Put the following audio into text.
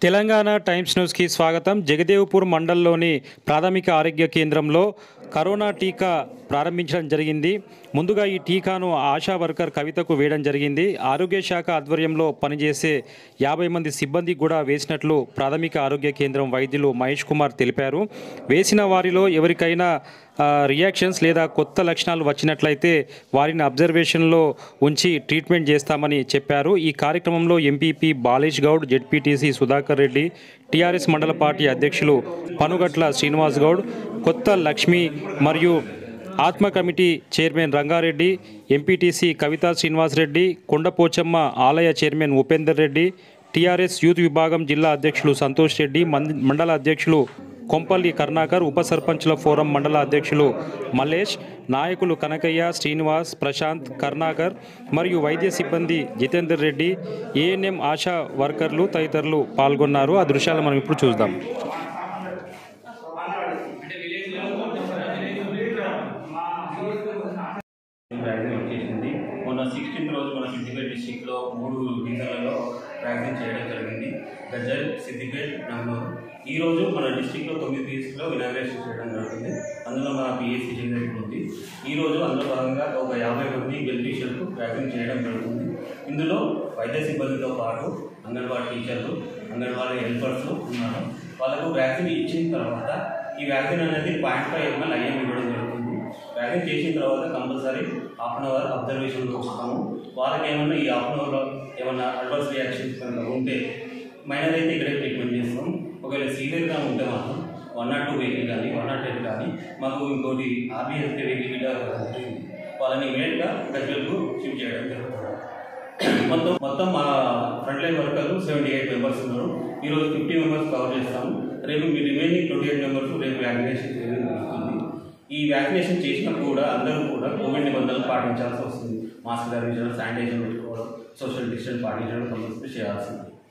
Telangana times న్యూస్కి స్వాగతం జగదేవ్పూర్ మండలంలోని ప్రాథమిక ఆరోగ్య కేంద్రంలో కరోనా టీకా ప్రారంభించడం జరిగింది ముందుగా ఈ టీకాను ఆశా వర్కర్ కవితకు వేయడం జరిగింది ఆరోగ్య శాఖ ఆధ్వర్యంలో పనిచేసే యాభై మంది సిబ్బందికి కూడా వేసినట్లు ప్రాథమిక ఆరోగ్య కేంద్రం వైద్యులు మహేష్ కుమార్ తెలిపారు వేసిన వారిలో ఎవరికైనా ఆ, రియాక్షన్స్ లేదా కొత్త లక్షణాలు వచ్చినట్లయితే వారిని అబ్జర్వేషన్లో ఉంచి ట్రీట్మెంట్ చేస్తామని చెప్పారు ఈ కార్యక్రమంలో MPP Balesh Goud ZPTC Sudhakar Reddy TRS మండల పార్టీ అధ్యక్షులు పనుగట్ల శ్రీనివాస్ గౌడ్ కొత్త లక్ష్మి మరియు ఆత్మ committee chairman Rangareddy MPTC Kavitha Srinivas Reddy Kondapochamma ఆలయ chairman Upender Reddy TRS youth విభాగం జిల్లా అధ్యక్షులు సంతోష్ రెడ్డి మం- మండల అధ్యక్షులు కొంపల్లి కరుణాకర్ ఉప సర్పంచ్ల ఫోరం మండల అధ్యక్షులు మల్లేష్ నాయకులు కనకయ్య శ్రీనివాస్ ప్రశాంత్ కరుణాకర్ మరియు వైద్య సిబ్బంది జితేందర్ రెడ్డి ఏఎన్ఎం ఆశా వర్కర్లు తదితరులు పాల్గొన్నారు ఆ దృశ్యాలు మనం ఇప్పుడు చూద్దాం వ్యాక్సిన్ వచ్చేసింది మొన్న సిక్స్టీన్త్ రోజు మన సిద్దిపేట డిస్టిక్లో మూడు డివిజన్లలో వ్యాక్సిన్ చేయడం జరిగింది గజ్జల్ సిద్దిపేట నంగూరు ఈ రోజు మన డిస్టిక్లో తొమ్మిది పీఎస్లో ఇనాగ్రేషన్ చేయడం జరుగుతుంది అందులో మన పిఎస్సి జిల్లా ఉంది ఈ రోజు అందులో భాగంగా ఒక యాభై మంది బెనిఫిషియర్లకు వ్యాక్సిన్ చేయడం జరుగుతుంది ఇందులో వైద్య సిబ్బందితో పాటు అంగన్వాడీ టీచర్లు అంగన్వాడీ హెల్పర్స్ ఉన్నారు వాళ్ళకు వ్యాక్సిన్ ఇచ్చిన తర్వాత ఈ వ్యాక్సిన్ అనేది పాయింట్ ఫైవ్ ఎంఎల్ ఐఎం ఇవ్వడం జరుగుతుంది వ్యాక్సిన్ చేసిన తర్వాత కంపల్సరీ హాఫ్ అన్ అవర్ అబ్జర్వేషన్లో వస్తాము వాళ్ళకి ఏమన్నా ఈ హాఫ్ అన్ అవర్లో ఏమన్నా అడ్వర్స్ రియాక్షన్స్ కనుక ఉంటే మైనర్ అయితే ఇక్కడే ట్రీట్మెంట్ చేస్తాం ఒకవేళ సీరియస్గా ఉంటే మాత్రం వన్ నాట్ టూ వెహికల్ కానీ వన్ నాట్ ఎయిట్ కానీ మాకు ఇంకోటి ఆర్బీఎస్ వెహికల్ కూడా ఉంటుంది వాళ్ళని ఇమీడియట్గా గజ్వల్కు షిఫ్ట్ చేయడం జరుగుతుంది మొత్తం మొత్తం మా ఫ్రంట్ లైన్ వర్కర్లు సెవెంటీ ఎయిట్ మెంబర్స్ ఉన్నారు ఈరోజు ఫిఫ్టీ మెంబర్స్ కవర్ చేస్తాము రేపు మీ రిమైనింగ్ ట్వంటీ ఎయిట్ మెంబర్స్ రేపు వ్యాక్సినేషన్ చేయడం జరుగుతుంది ఈ వ్యాక్సినేషన్ చేసినప్పుడు కూడా అందరూ కూడా కోవిడ్ నిబంధనలు పాటించాల్సి వస్తుంది మాస్క్ ధరించడం శానిటైజర్ పెట్టుకోవడం సోషల్ డిస్టెన్స్ పాటించడం కంపల్సరీ చేయాల్సింది